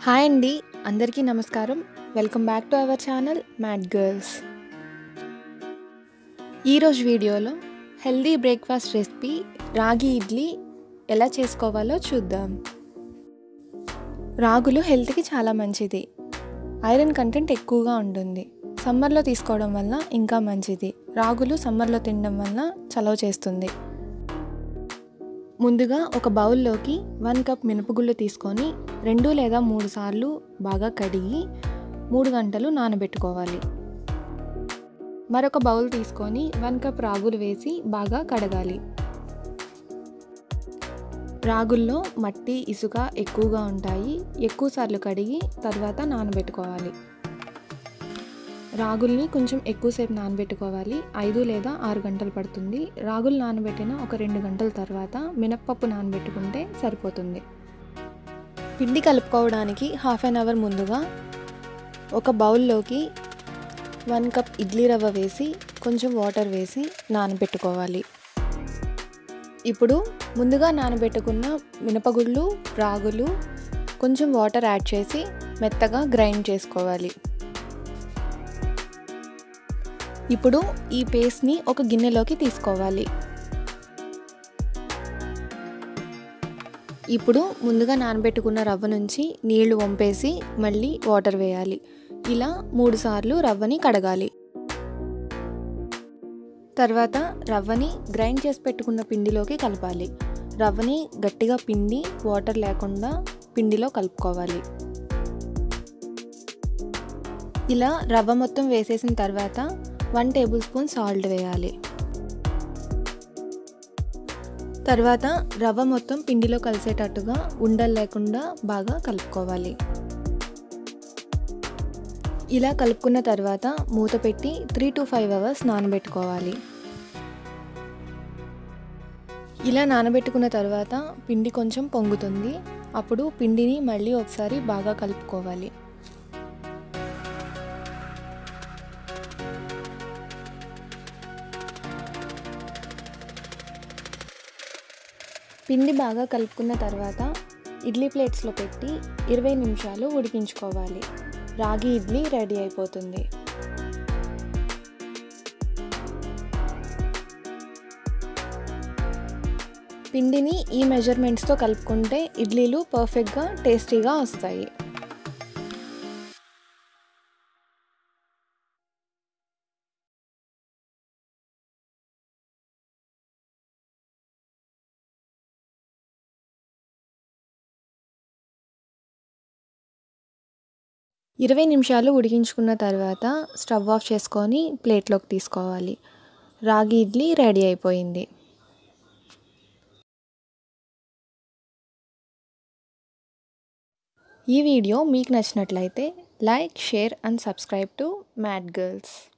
hi అండి అందరికీ నమస్కారం welcome back to our channel mad girls ఈరోజు వీడియోలో హెల్దీ బ్రేక్ఫాస్ట్ రెసిపీ రాగి ఇడ్లీ ఎలా చేసుకోవాలో చూద్దాం రాగులు హెల్త్కి చాలా మంచిది ఐరన్ కంటెంట్ ఎక్కువగా ఉంటుంది సమ్మర్లో తీసుకోవడం వల్ల ఇంకా మంచిది రాగులు సమ్మర్లో తినడం వల్ల చలవ చేస్తుంది ముందుగా ఒక బౌల్లోకి వన్ కప్ మినపగుళ్ళు తీసుకొని రెండు లేదా మూడు సార్లు బాగా కడిగి మూడు గంటలు నానబెట్టుకోవాలి మరొక బౌల్ తీసుకొని వన్ కప్ రాగులు వేసి బాగా కడగాలి రాగుల్లో మట్టి ఇసుక ఎక్కువగా ఉంటాయి ఎక్కువ సార్లు కడిగి తర్వాత నానబెట్టుకోవాలి రాగుల్ని కొంచెం ఎక్కువసేపు నానబెట్టుకోవాలి ఐదు లేదా ఆరు గంటలు పడుతుంది రాగులు నానబెట్టిన ఒక రెండు గంటల తర్వాత మినప్పప్పు నానబెట్టుకుంటే సరిపోతుంది పిండి కలుపుకోవడానికి హాఫ్ అన్ అవర్ ముందుగా ఒక బౌల్లోకి వన్ కప్ ఇడ్లీ రవ్వ వేసి కొంచెం వాటర్ వేసి నానబెట్టుకోవాలి ఇప్పుడు ముందుగా నానబెట్టుకున్న మినపగుళ్ళు రాగులు కొంచెం వాటర్ యాడ్ చేసి మెత్తగా గ్రైండ్ చేసుకోవాలి ఇప్పుడు ఈ పేస్ట్ని ఒక గిన్నెలోకి తీసుకోవాలి ఇప్పుడు ముందుగా నానబెట్టుకున్న రవ్వ నుంచి నీళ్లు వంపేసి మళ్ళీ వాటర్ వేయాలి ఇలా మూడు సార్లు రవ్వని కడగాలి తర్వాత రవ్వని గ్రైండ్ చేసి పెట్టుకున్న పిండిలోకి కలపాలి రవ్వని గట్టిగా పిండి వాటర్ లేకుండా పిండిలో కలుపుకోవాలి ఇలా రవ్వ మొత్తం వేసేసిన తర్వాత వన్ టేబుల్ స్పూన్ సాల్ట్ వేయాలి తర్వాత రవ్వ మొత్తం పిండిలో కలిసేటట్టుగా ఉండలు లేకుండా బాగా కలుపుకోవాలి ఇలా కలుపుకున్న తర్వాత మూత పెట్టి త్రీ టు ఫైవ్ అవర్స్ నానబెట్టుకోవాలి ఇలా నానబెట్టుకున్న తర్వాత పిండి కొంచెం పొంగుతుంది అప్పుడు పిండిని మళ్ళీ ఒకసారి బాగా కలుపుకోవాలి పిండి బాగా కలుపుకున్న తర్వాత ఇడ్లీ ప్లేట్స్లో పెట్టి ఇరవై నిమిషాలు ఉడికించుకోవాలి రాగి ఇడ్లీ రెడీ అయిపోతుంది పిండిని ఈ మెజర్మెంట్స్తో కలుపుకుంటే ఇడ్లీలు పర్ఫెక్ట్గా టేస్టీగా వస్తాయి ఇరవై నిమిషాలు ఉడికించుకున్న తర్వాత స్టవ్ ఆఫ్ చేసుకొని ప్లేట్లోకి తీసుకోవాలి రాగి ఇడ్లీ రెడీ అయిపోయింది ఈ వీడియో మీకు నచ్చినట్లయితే like share and subscribe to mad girls